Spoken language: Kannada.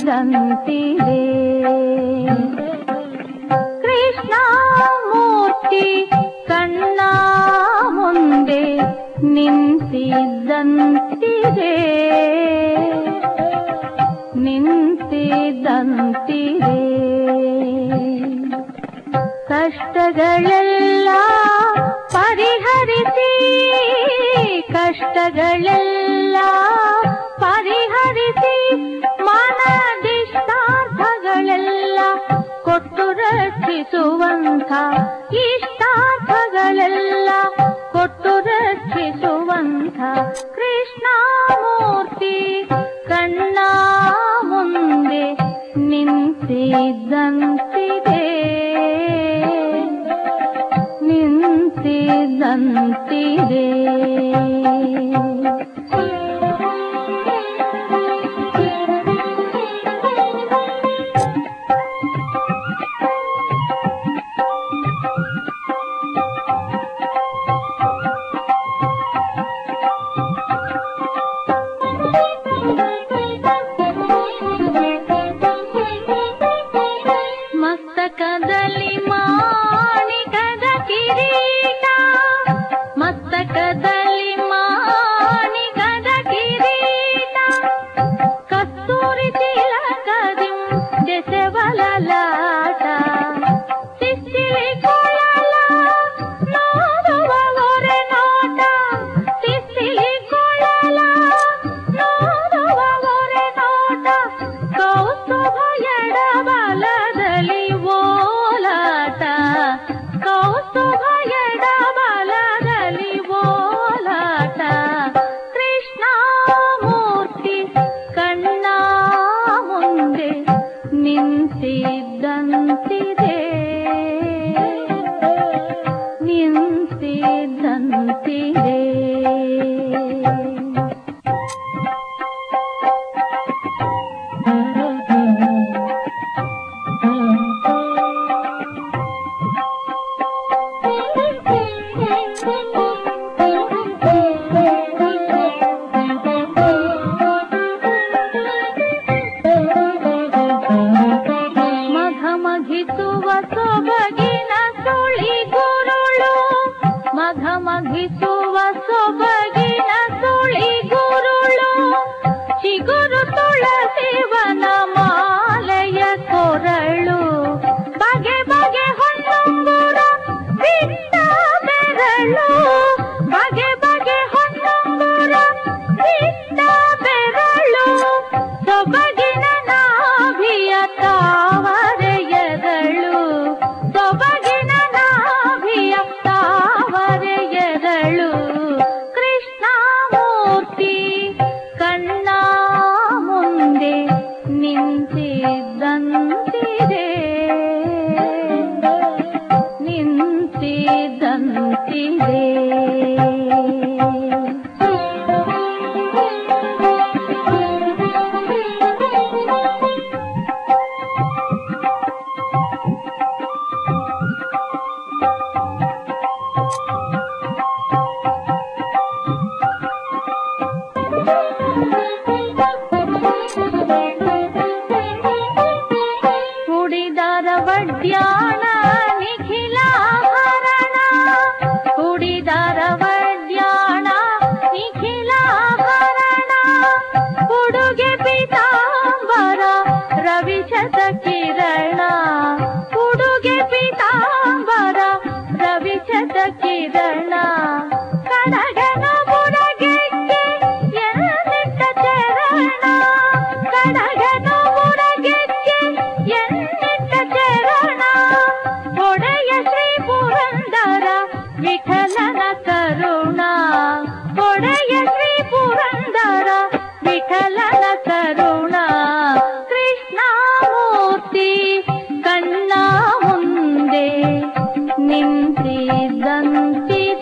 ನಿಂತಿದಂತಿದೆ ಕೃಷ್ಣ ಮೂರ್ತಿ ಕಣ್ಣ ಮುಂದೆ ನಿಂತಿದ್ದಂತಿದೆ ನಿಂತಿದ್ದಂತಿದೆ ಕಷ್ಟಗಳೆಲ್ಲ ಪರಿಹರಿಸಿ ಕಷ್ಟಗಳೆಲ್ಲ ಪರಿಹರಿಸಿ ಮನದಿಷ್ಟಾರ್ಥಗಳೆಲ್ಲ ಕೊಟ್ಟು ರಕ್ಷಿಸುವಂಥ ಇಷ್ಟಾರ್ಥಗಳೆಲ್ಲ ಕೊಟ್ಟು ರಕ್ಷಿಸುವಂಥ ಕೃಷ್ಣ ಮೂರ್ತಿ ಕಣ್ಣ ಮುಂದೆ ನಿಂತಿದ್ದಂತಿದೆ ನಿಂತಿದ್ದಂತಿದೆ ಮಸ್ತಕದಲ್ಲಿ ಮಾಣಿಕದ ಕಿರೀಟ ಮಸ್ತಕದಲ್ಲಿ ಮಾಣಿಕದ ಕಿರೀಟ ಕಸ್ತೂರಿ ತಿಲಕದಿ ದೆಸೆವಲಲಾಟ ಸಿಸಿಲಿ ಕೊಳಲ ನೋಡುವ ಒರೆ ನೋಟ ಸಿಸಿಲಿ ಕೊಳಲ ನೋಡುವ ಒರೆ ನೋಟ ಕೌಸ್ತುಭ ಎಡಬಲದಲ್ಲಿ ಓಲಾಟ ಕೌಸ್ತುಭ ಎಡಬಲದಲ್ಲಿ ಓಲಾಟ ಕೃಷ್ಣ ಮೂರ್ತಿ ಕಣ್ಣ ಮುಂದೆ ನಿಂತಿದ್ದಂತಿದೆ ನಿಂತಿದ್ದಂತಿದೆ ಮಘಮಘಿಸುವ ಸೊಬಗಿನ ಸುಳಿ ಗುರುಳು ಮಘಮಘಿಸುವ ಸೊಬಗಿನ ಸುಳಿ ಗುರುಳು ಚಿಗುರು ತುಳಸಿವನ ಮಾಲೆಯ ಕೊರಳು ಬಗೆ ಬಗೆ ಹೊನ್ನಂಬುರ ಬಿಟ್ಟ ಬೆರಳು ಬಗೆ ಬಗೆ ಹೊನ್ನಂಬುರ ಬಿಟ್ಟ ಬೆರಳು ಸೊಬಗಿನ ನಾಭಿಯ ತಾವರೆಯದಳು ಸೊಬಗಿನ ನಾಭಿಯ ತಾವರೆಯದಳು ಕೃಷ್ಣ ಮೂರ್ತಿ ಕಣ್ಣ ಮುಂದೆ ನಿಂತಿದ್ದಂತಿದೆ ನಿಂತಿದ್ದಂತಿದೆ ಕುಡಿದರ ವಡ್ಯಾಣ ನಿಖಿಲಾಭರಣ ಕುಡಿದರ ವಡ್ಯಾಣ ನಿಖಿಲಾಭರಣ ಉಡುಗೆ ಪೀತಾಂಬರ ರವಿಶತ ಕಿರಣ ಉಡುಗೆ ಪೀತಾಂಬರ ರವಿಶತ ಕಿರಣ ಕಡಗನ ಬುಡಗೆಕ್ಕೆ ಎನ್ನಿಟ್ಟ ಚರಣ ಕಡಗನ ಬುಡಗೆಕ್ಕೆ ಎನ್ನಿಟ್ಟ ಚರಣ ಒಡೆಯ ಶ್ರೀ ಪುರಂದರ ವಿಠಲನ ಕರುಣ ಒಡೆಯ ಶ್ರೀ ಪುರಂದರ ವಿಠಲನ ಕರುಣ ಕೃಷ್ಣ ಮೂರ್ತಿ ಕಣ್ಣ ಮುಂದೆ ನಿಂತಿದ್ದಂತಿದೆ